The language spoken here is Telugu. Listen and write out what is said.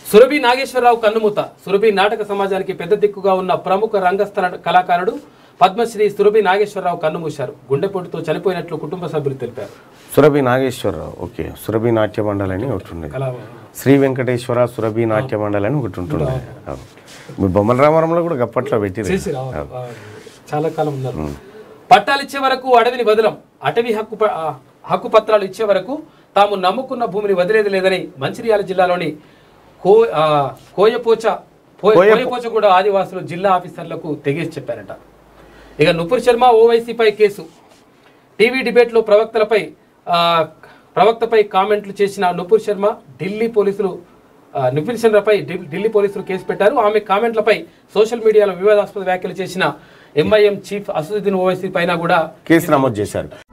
సురభి నాగేశ్వరరావు కన్నుమూత సురభి నాటక సమాజానికి పెద్ద దిక్కుగా ఉన్న ప్రముఖ రంగస్థల కళాకారుడు పద్మశ్రీ సురభి నాగేశ్వరరావు కన్నుమూశారు గుండెపోటుతో చనిపోయినట్లు కుటుంబ సభ్యులు తెలిపారు సురభి నాగేశ్వరరావు ఓకే సురభి నాట్య మండలి అని ఒకటి ఉండేది కళా శ్రీ వెంకటేశ్వర సురభి నాట్య మండలి అని ఒకటి ఉంటుండే అవును. మీ బొమ్మల రామారంలో కూడా గప్పట్లో పెట్టిరు చేసి రావాలి. ఆ, చాలా కాలం ఉన్నారు పట్టాలు ఇచ్చే వరకు అడవిని వదలం అటవీ హక్కు ప- ఆ, హక్కు పత్రాలు ఇచ్చే వరకు తాము నమ్ముకున్న భూమిని వదిలేది లేదని మంచిర్యాల జిల్లాలోని కో ఆ, కోయపోచ పో- కోయపోచ కూడా ఆదివాసులు జిల్లా ఆఫీసర్లకు తెగేసి చెప్పారట ఇక నుపుర్ శర్మ ఓవైసీపై కేసు టీవీ డిబేట్లో ప్రవక్తలపై ఆ, ప్రవక్తపై కామెంట్లు చేసిన నుపుర్ శర్మ ఢిల్లీ పోలీసులు ఆ, నుపుర్ శర్మపై ఢిల్- ఢిల్లీ పోలీసులు కేసు పెట్టారు ఆమె కామెంట్లపై సోషల్ మీడియాలో వివాదాస్పద వ్యాఖ్యలు చేసిన ఎంఐఎం చీఫ్ అసదుద్దీన్ ఓవైసీ పైన కూడా కేసు నమోదు చేశారు